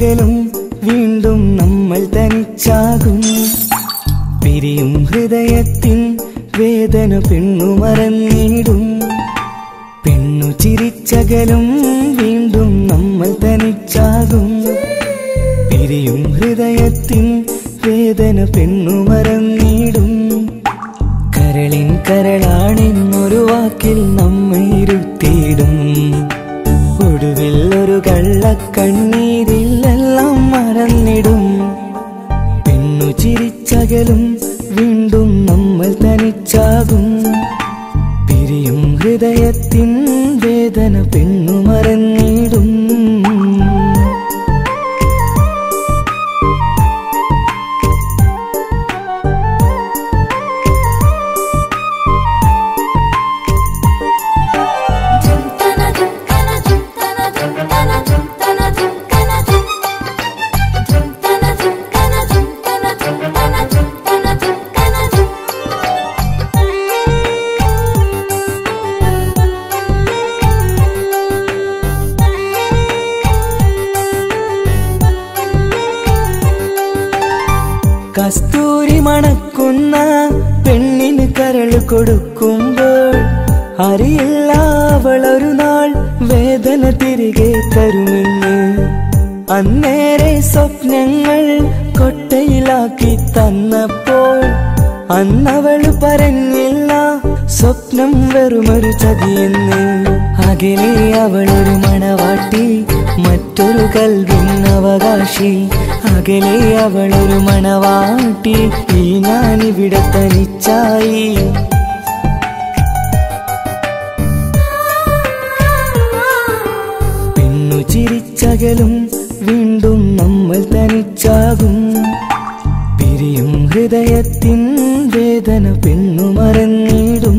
ചിരിച്ചകലും വീണ്ടും നമ്മൾ തനിച്ചാകും പിരിയും ഹൃദയത്തിൻ വേദന പെണ്ണു മറന്നിടും പെണ്ണു ചിരിച്ചകലും വീണ്ടും നമ്മൾ തനിച്ചാകും പിരിയും ഹൃദയത്തിൻ വേദന പെണ്ണു മറന്നിടും കരളിൻ കരളാണെന്നൊരു വാക്കിൽ നമ്മെ ഇരുത്തിയിടും ഒടുവിൽ ഒരു കള്ളക്കണ്ണീരിൽ എല്ലാം മറന്നിടും പെണ്ണു ചിരിച്ചകലും വീണ്ടും നമ്മൾ തനിച്ചാകും പിരിയും ഹൃദയത്തിൻ വേദന പെണ്ണു മറന്നിടും കസ്തൂരി മണക്കുന്ന പെണ്ണിന് കരള് കൊടുക്കുമ്പോൾ അറിയില്ല അവളൊരു നാൾ വേദന തിരികെ തരുമെന്ന് അന്നേരെ സ്വപ്നങ്ങൾ കൊട്ടയിലാക്കി തന്നപ്പോൾ അന്നവള് പറഞ്ഞില്ല സ്വപ്നം വെറുമൊരു ചതിയെന്ന് അകലെ അവളൊരു മണവാട്ടി മറ്റൊരു കൽവിൻ അവകാശി അകലെ അവളൊരു മണവാട്ടി ഈ ഞാനിവിടെ തനിച്ചായി പെണ്ണു ചിരിച്ചകലും വീണ്ടും നമ്മൾ തനിച്ചാകും പിരിയും ഹൃദയത്തിൻ വേദന പെണ്ണു മറന്നിടും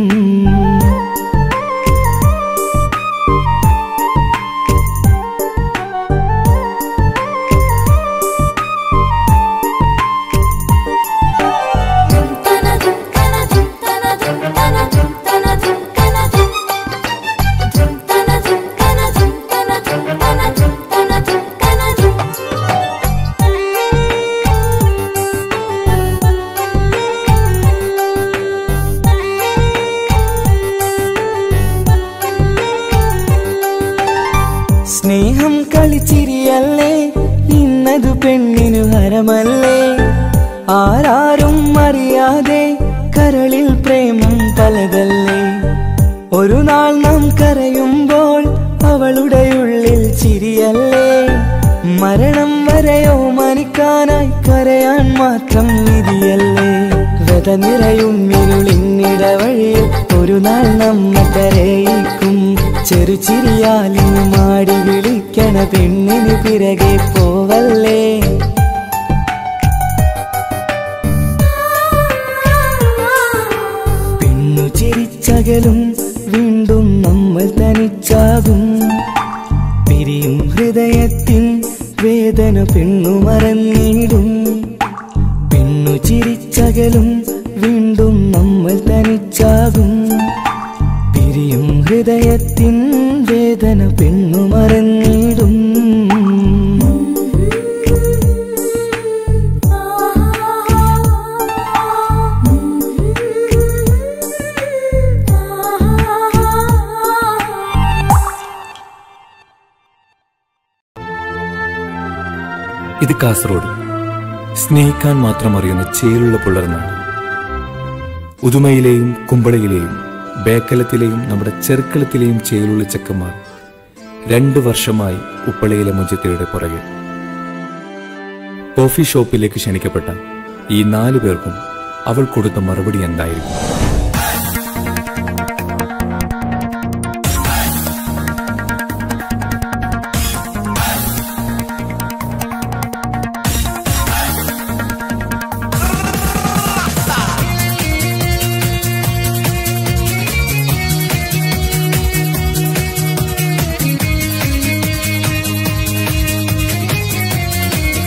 സ്നേഹം കളിച്ചിരിയല്ലേ ഇന്നതു പെണ്ണിനു ഹരമല്ലേ ആരാരും അറിയാതെ കരളിൽ പ്രേമം പലതല്ലേ ഒരു നാൾ നാം കരയുമ്പോൾ അവളുടെ ഉള്ളിൽ ചിരിയല്ലേ മരണം വരെയോ മനിക്കാനായി കരയാൻ മാത്രം വിധിയല്ലേ വ്യത നിറയും ഇരുളിന്നിടവഴിയിൽ ഒരു നാൾ നമ്മ കരയിക്കും ചെറുചിരിയാലിന് മാടി വിളിക്കണ പെണ്ണിന് പിറകെ പോവല്ലേ പെണ്ണു ചിരിച്ചകലും വീണ്ടും നമ്മൾ തനിച്ചാകും പിരിയും ഹൃദയത്തിൻ വേദന പെണ്ണു മറന്നിടും പെണ്ണു ചിരിച്ചകലും വീണ്ടും നമ്മൾ തനിച്ചാകും പിരിയും ഹൃദയത്തിൻ വേദന പെണ്ണു മറന്നിടും ഇത് കാസർഗോഡ് സ്നേഹിക്കാൻ മാത്രം അറിയുന്ന ചേലുള്ള പുലർന്നാണ് ഉദുമയിലെയും കുമ്പളയിലെയും ബേക്കലത്തിലെയും നമ്മുടെ ചെറുക്കളത്തിലെയും ചേലുള്ള ചെക്കന്മാർ രണ്ട് വർഷമായി ഉപ്പളയിലെ മുജത്തയുടെ പുറകെ കോഫി ഷോപ്പിലേക്ക് ക്ഷണിക്കപ്പെട്ട ഈ നാലു പേർക്കും അവൾ കൊടുത്ത മറുപടി എന്തായിരിക്കും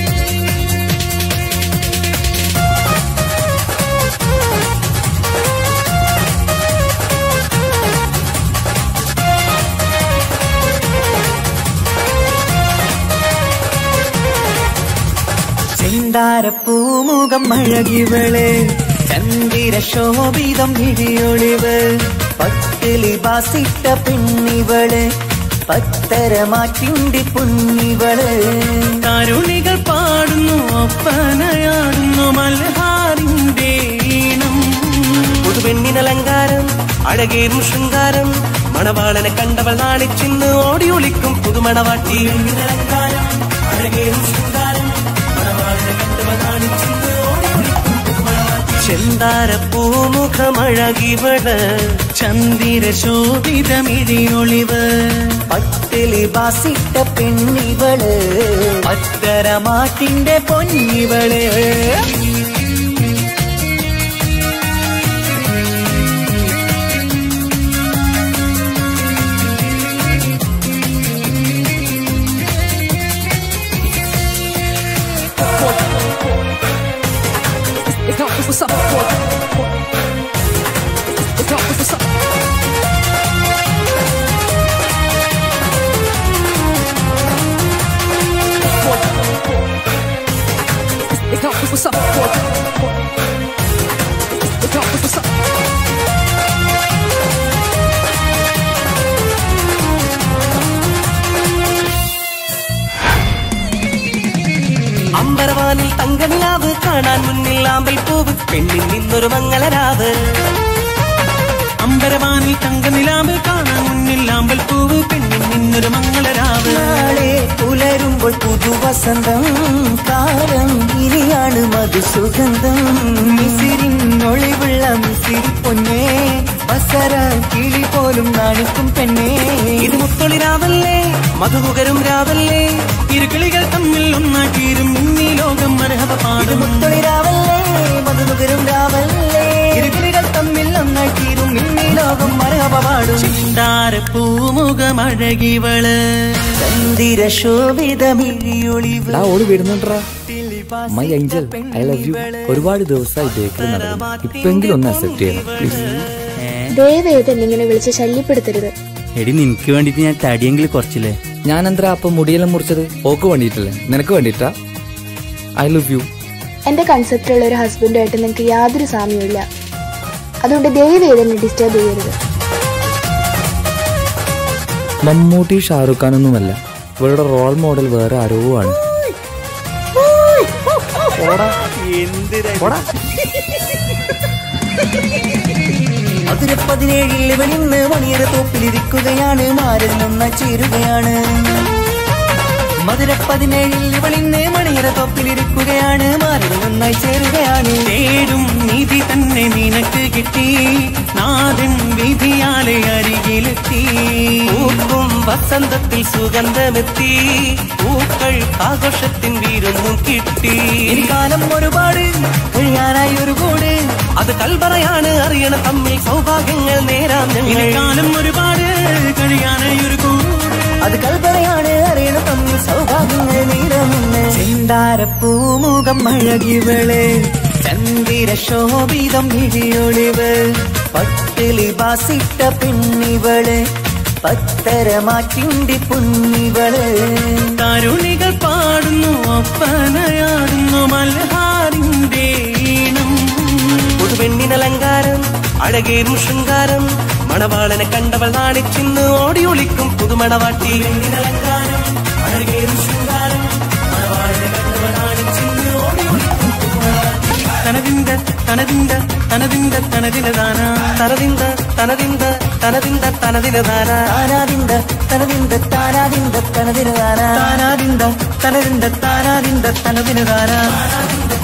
ും ചെന്താരപ്പൂമുഖം അഴകിവള് ചന്ദിര ശോഭിതം ഇടിയൊളിവ് പട്ടിലി ബാസിട്ട പെണ്ണിവള് പത്തരമാറ്റിണ്ടി പുണ്ണിവള് കരുണികൾ പാടുന്നു ഒപ്പനയാടുന്നു മൽഹാറിന്റെ ഈണം പുതുപെണ്ണിനലങ്കാരം അഴകേറും ശൃംഗാരം മണവാളനെ കണ്ടവൾ നാണിച്ചിന്ന് ഓടി ഒളിക്കും പുതുമണവാട്ടി അലങ്കാരം അഴകേറും ശൃംഗാരം മണവാളനെ കണ്ടവൾ നാണിച്ചിന്ന് ഓടി ഒളിക്കും പുതുമണവാട്ടി ചെന്താരപ്പൂമുഖമഴകിവള് ചന്ദിര ശോഭിതമിഴിയൊളിവ് പട്ടിലി ബാസിട്ട പെണ്ണിവള് പത്തരമാറ്റിന്റെ പൊന്നിവള് അമ്പരവാനിൽ തങ്കനിലാവ് കാണാൻ മുന്നിൽ ആമ്പൽ പൂവ് പെണ്ണിൽ നിന്നൊരു മംഗളരാവ് അമ്പരവാനിൽ തങ്കനിലാവ് കാണാൻ മുന്നിൽ ആമ്പൽ പൂവ് പെണ്ണിൽ നിന്നൊരു മംഗളരാവ് നാളെ പുലരുമ്പോൾ പുതുവസന്തം കാലം ഇനിയാണ് മധുസുഗന്ധം മിസിരിനൊളിവുള്ള മിസിരി പൊന്നേ ബസര കിളി പോലും നാണിക്കും പെണ്ണേ ഇത് മുത്തൊളിരാവല്ലേ മധുകുകരും രാവല്ലേ ഇരുകിളികൾ തമ്മിൽ ഒന്നാക്കിയിരും ഇന്നീ ലോകം മരഹബ ഇത് പാടും മുത്തൊളിരാവല്ലേ മധുനുകരും രാവല്ലേ ഇരുകിളികൾ തമ്മിൽ ഒന്നാക്കിയും ഇന്നീ ലോകം മരഹപാടും പൂമുഖമഴകിവള് ചന്ദിര ശോഭിതമിഴിയൊളിവ് ഡാ ഓടി വരുന്നുണ്ടാ my angel I love you ഒരുപാട് ദിവസമായി ബേക്കറി നടന്നു ഇപ്പെങ്കിലും ഒന്ന് അക്സെപ്റ്റ് ചെയ്യണം പ്ലീസ് ദയവേത് എന്നെ ഇങ്ങനെ വിളിച്ച് ശല്യപ്പെടുത്തരുത് എടി നിനക്ക് വേണ്ടിട്ട് ഞാൻ തടിയെങ്കിലും കുറച്ചില്ലേ ഞാൻ എന്താ അപ്പൊ മുടിയെല്ലാം മുറിച്ചത് ഓക്ക് വേണ്ടിയിട്ടല്ലേ നിനക്ക് വേണ്ടിയിട്ടാ ഐ ലവ് യു എന്റെ കൺസെപ്റ്റുള്ള ഒരു ഹസ്ബൻഡുമായിട്ട് നിങ്ങൾക്ക് യാതൊരു സാമ്യമില്ല അതുകൊണ്ട് ദയവേത് എന്നെ ഡിസ്റ്റർബ് ചെയ്യരുത് മമ്മൂട്ടി ഷാറുഖ് ഖാൻ ഒന്നുമല്ല ഇവരുടെ റോൾ മോഡൽ വേറെ ആരോ ആണ് മധുര പതിനേഴിൽ വെളിന്ന് മണിയറ തോപ്പിലിരിക്കുകയാണ് മാരിൽ നിന്ന് ചേരുകയാണ് മധുര പതിനേഴിൽ വെളിന്ന് മണിയറ തോപ്പിലിരിക്കുകയാണ് മാരിൽ നന്നായി ചേരുകയാണ് തേടും നിധി തന്നെ നിനക്ക് കിട്ടി നാഥൻ വിധിയാലെ അരികിലെത്തി പൂക്കും വസന്തത്തിൽ സുഗന്ധമെത്തി പൂക്കൾ ആഘോഷത്തിൻ വീരൊന്നും കിട്ടി ഇനി കാലം ഒരുപാട് കഴിയാനായി ഒരു കൂട് അത് കൽവറയാണ് അറിയണ തമ്മിൽ സൗഭാഗ്യങ്ങൾ നേരാം ഇനി ഞങ്ങൾ കാലം ഒരുപാട് കഴിയാനായി ഒരു കൂട് അത് കൽപ്പനയാണ് അറിയണ തമ്മിൽ സൗഭാഗ്യങ്ങൾ നീരമുന്ന് ചെന്താരപ്പൂമുഖം അഴകിവള് ചന്ദിര ശോഭിതം ഇടിയൊളിവ് പട്ടിലി ബാസിട്ട പെണ്ണിവള് പത്തരമാറ്റിണ്ടി പുണ്ണിവള് തരുണികൾ പാടുന്നു ഒപ്പനയാടുന്നു മൽഹാറിന്റെ ഈണം പുതുപെണ്ണിനലങ്കാരം അഴകേറും ശൃംഗാരം മണവാളനെ കണ്ടവൾ നാണിച്ചിന്ന് ഓടി ഒളിക്കും പുതുമണവാട്ടി പെണ്ണിനലങ്കാരം അഴകേറും ശൃംഗാരം മണവാളനെ കണ്ടവൾ നാണിച്ചിന്ന് ഓടി ഒളിക്കും പുതുമണവാട്ടി. തനതിന്ത തനതിന്ത തനതിന്ത തനതിനദാന തനതിന്ത തനതിന്ത തനതിന്ത തനതിനധാന താനാദിന്ത തനതിന്ത താനാദിന്ത തനതിന് താനാദിന്ത തനതിന്ത താനാദിന്ത തനതിന് താനാ